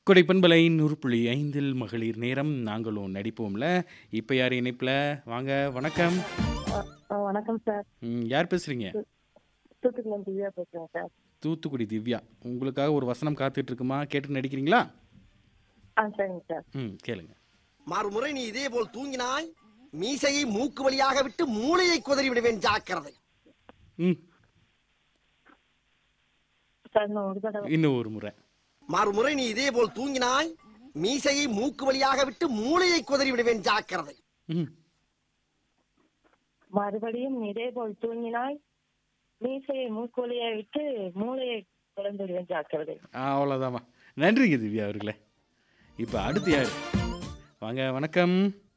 கொடை பண்பலை நூறு புள்ளி ஐந்தில் மகளிர் நேரம் நாங்களும் நடிப்போம்ல இப்போ யார் இணைப்பில் வாங்க வணக்கம் ஆ, வணக்கம் சார் ம், யார் பேசுறீங்க தூத்துக்குடி திவ்யா பேசுறேன் சார் தூத்துக்குடி திவ்யா உங்களுக்காக ஒரு வசனம் காத்துட்டு இருக்குமா கேட்டு நடிக்கிறீங்களா ஆ சரிங்க சார் ம் கேளுங்க மறுமுறை நீ இதே போல் தூங்கினாய் மீசையை மூக்கு வழியாக விட்டு மூளையை குதறி விடுவேன் ஜாக்கிரதை ம் சார் இன்னும் ஒரு தடவை இன்னும் ஒரு முறை மறுமுறை நீ இதே போல் தூங்கினாய் மீசையை மூக்கு வழியாக விட்டு மூளையை குதறி விடுவேன் ஜாக்கிரதை ம் மறுபடியும் இதே போல் தூங்கினாய் மீசையை மூக்கொலியை விட்டு மூளையை குழந்துடுவேன் ஜாக்கிரதை ஆ, அவ்வளோதாம்மா நன்றிங்க திவ்யா அவர்களே இப்போ அடுத்து யார் வாங்க வணக்கம்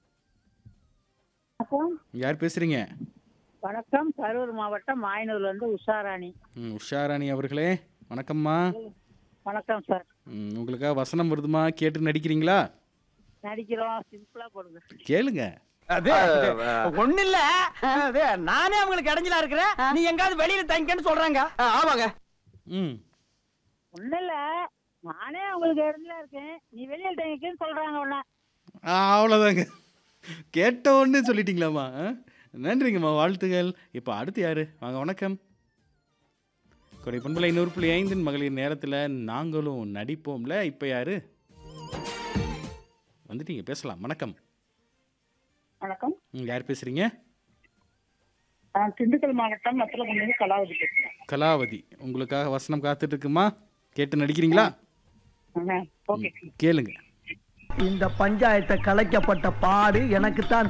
யார் பேசுறீங்க வணக்கம் கரூர் மாவட்டம் மாயனூர்ல இருந்து உஷாராணி ம் உஷாராணி அவர்களே வணக்கம்மா வணக்கம் சார் ம், உங்களுக்காக வசனம் வருதுமா கேட்டு நடிக்கிறீங்களா நடிக்கிறோம் சிம்பிளா போடுங்க கேளுங்க அது ஒண்ணு இல்ல அது நானே அவங்களுக்கு இடைஞ்சலா இருக்கிறேன் நீ எங்காவது வெளியில தங்கிக்கன்னு சொல்றாங்க ஆமாங்க ம் ஒண்ணு இல்ல நானே உங்களுக்கு இடத்துல இருக்கேன் நீ வெளியில தங்கிக்கன்னு சொல்றாங்க உன்ன ஆ, அவ்வளோதாங்க கேட்ட ஒன்று சொல்லிட்டீங்களாம்மா ஆ? நன்றிங்கம்மா வாழ்த்துகள் இப்போ அடுத்து யார் வாங்க வணக்கம் கொடை பண்பலை நூறு புள்ளி ஐந்தின் மகளிர் நேரத்தில் நாங்களும் நடிப்போம்ல இப்போ யார் வந்துட்டீங்க பேசலாம் வணக்கம் வணக்கம் ம், யார் பேசுகிறீங்க நான் திண்டுக்கல் மாவட்டம் மத்தில கலாவதி பேசுறேன் கலாவதி உங்களுக்காக வசனம் காத்துட்டு இருக்குமா கேட்டு நடிக்கிறீங்களா ஓகே கேளுங்க இந்த பஞ்சாயத்தை கலைக்கப்பட்ட பாடு எனக்கு தான்